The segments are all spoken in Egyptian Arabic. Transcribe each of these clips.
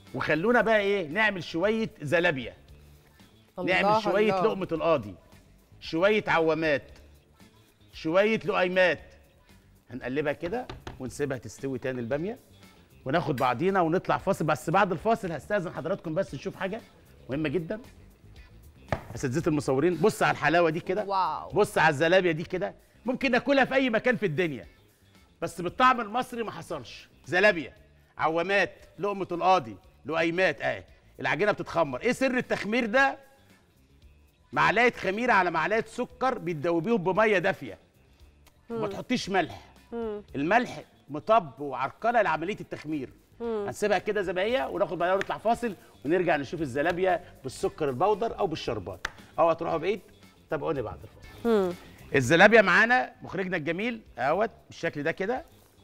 وخلونا بقى ايه نعمل شويه زلابيه الله نعمل شويه الله. لقمه القاضي شويه عوامات شويه لقيمات هنقلبها كده ونسيبها تستوي تاني الباميه وناخد بعضينا ونطلع فاصل بس بعد الفاصل هستاذن حضراتكم بس نشوف حاجه مهمه جدا اساتذه المصورين بص على الحلاوه دي كده واو بص على الزلابيه دي كده ممكن ناكلها في اي مكان في الدنيا بس بالطعم المصري ما حصلش زلابيه عوامات لقمه القاضي لقيمات اهي العجينه بتتخمر ايه سر التخمير ده معلقه خميره على معلقه سكر بتدوبيهم بميه دافيه وما تحطيش ملح الملح مطب وعرقله لعمليه التخمير هنسيبها كده زي ما هي وناخد بعدها ونطلع فاصل ونرجع نشوف الزلابيه بالسكر البودر او بالشربات او هتروحوا بعيد تابعوني بعد الفاصل الزلابيه معانا مخرجنا الجميل اهوت بالشكل ده كده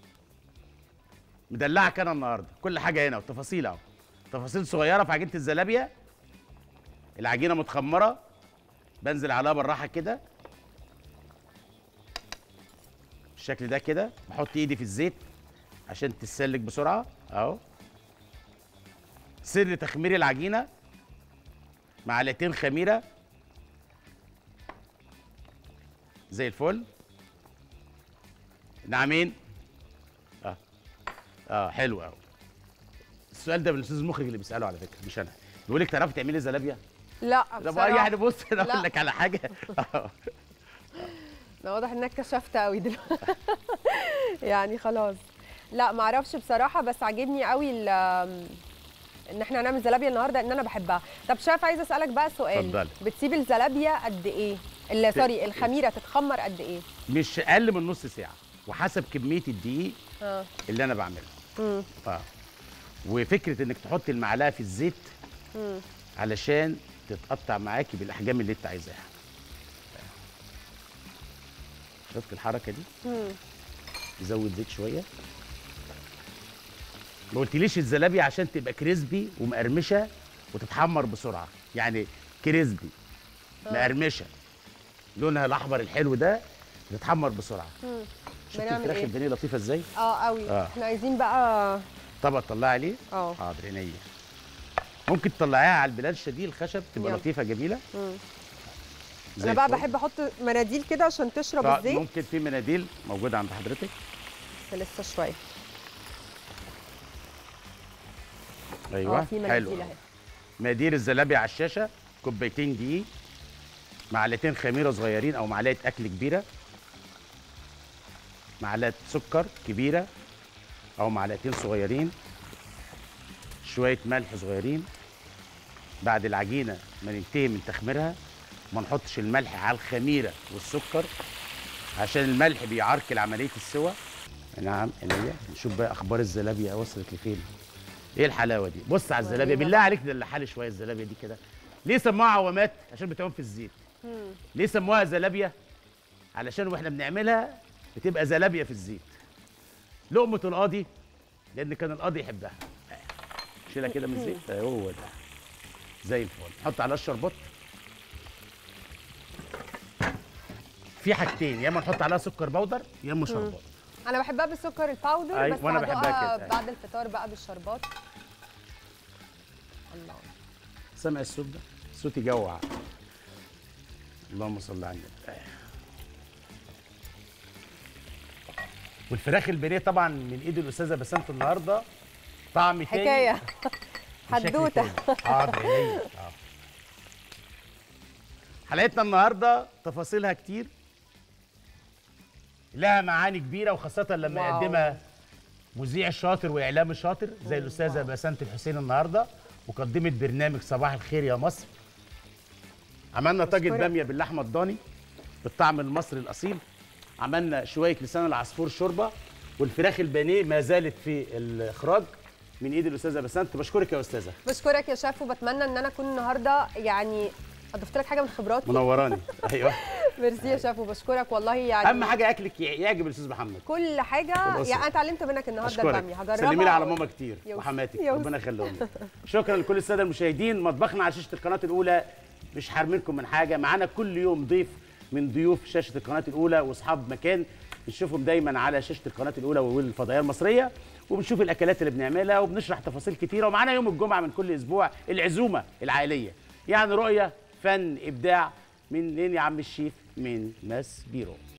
مدلعك انا النهارده كل حاجه هنا والتفاصيل اهو تفاصيل صغيره في عجينه الزلابيه العجينه متخمره بنزل عليها بالراحه كده بالشكل ده كده بحط ايدي في الزيت عشان تتسلك بسرعه اهو سر تخمير العجينه معلقتين خميره زي الفل نعمين اه اه حلو قوي السؤال ده من الاستاذ المخرج اللي بيساله على فكره مش انا بيقول لك تعرفي تعملي زلابيه لا طب بصراحة. يعني بص انا لا. اقول لك على حاجه آه. ده واضح انك كشفت قوي دلوقتي يعني خلاص لا ما اعرفش بصراحه بس عاجبني قوي ال- ان احنا هنعمل زلابيه النهارده ان انا بحبها طب شايف عايزه اسالك بقى سؤال اتفضلي. بتسيب الزلابيه قد ايه اللي سوري الخميره تتخمر قد ايه مش اقل من نص ساعه وحسب كميه الدقيق اه اللي انا بعملها امم اه وفكره انك تحط المعلقه في الزيت امم علشان تتقطع معاكي بالاحجام اللي انت عايزاها شفت الحركه دي امم نزود زيت شويه ما قلتليش الزلابيه عشان تبقى كريسبي ومقرمشه وتتحمر بسرعه يعني كريسبي مقرمشه لونها الاحمر الحلو ده تتحمر بسرعه شفت بنعمل الفراخ إيه؟ البانيه لطيفه ازاي اه قوي آه. احنا عايزين بقى طبق طلعي عليه اه حاضر عينيا ممكن تطلعيها على البلانشه دي الخشب تبقى يلا. لطيفه جميله مم. زي انا بقى الفل. بحب احط مناديل كده عشان تشرب طب الزيت ممكن في مناديل موجوده عند حضرتك بس لسه شويه ايوه اه في حلو مناديل اهي مقادير الزلابيه على الشاشه كوبايتين دقيق معلقتين خميره صغيرين او معلقه اكل كبيره معلقه سكر كبيره او معلقتين صغيرين شويه ملح صغيرين بعد العجينه ما ننتهي من تخميرها ما نحطش الملح على الخميره والسكر عشان الملح بيعرقل عمليه السوى نعم عينيا نشوف بقى اخبار الزلابيه وصلت لفين ايه الحلاوه دي بص على الزلابيه ورينا بالله بقى. عليك دلع لي شويه الزلابيه دي كده ليه سموها عوامات عشان بتعوم في الزيت مم. ليه سموها زلابيه علشان واحنا بنعملها بتبقى زلابيه في الزيت لقمه القاضي لان كان القاضي يحبها شيلها كده من الزيت أيوة هو ده زي الفل حط عليها الشربات في حاجتين يا اما نحط عليها سكر بودر يا اما شربات انا بحبها بالسكر الباودر أيوة، بس وأنا بحبها هدوقها كده. بعد الفطار بقى بالشربات الله سامع الصوت ده صوت يجوع اللهم صل على النبي والفراخ البانيه طبعا من ايد الاستاذه بسنت النهارده طعم تاني حكايه بشكل حدوته تاني. حاضر عينيا. آه. حلقتنا النهارده تفاصيلها كتير لها معاني كبيره وخاصه لما واو. يقدمها مذيع شاطر واعلامي شاطر زي الاستاذه بسنت الحسين النهارده مقدمه برنامج صباح الخير يا مصر عملنا طاجن بشكرك. باميه باللحمه الضاني بالطعم المصري الاصيل عملنا شويه لسان العصفور شوربه والفراخ البانيه ما زالت في الاخراج من ايد الاستاذه بسنت بشكرك يا استاذه بشكرك يا شيف وبتمنى ان انا اكون النهارده يعني اضفت لك حاجه من خبراتي منوراني ايوه ميرسي يا شيف وبشكرك والله يعني اهم حاجه اكلك يعجب الاستاذ محمد كل حاجه والأسرة. يعني انا اتعلمت منك النهارده الباميه اشكرك هجربها سلمي لي على ماما كتير يوسف. وحماتك يوسف. ربنا يخليهم لك. شكرا لكل الساده المشاهدين مطبخنا على شاشه القناه الاولى مش حارمينكم من حاجه معانا كل يوم ضيف من ضيوف شاشه القناه الاولى واصحاب مكان نشوفهم دايما على شاشه القناه الاولى والفضائيه المصريه وبنشوف الاكلات اللي بنعملها وبنشرح تفاصيل كتيره ومعانا يوم الجمعه من كل اسبوع العزومه العائليه يعني رؤيه فن ابداع من مين يا عم الشيف من ماس بيرو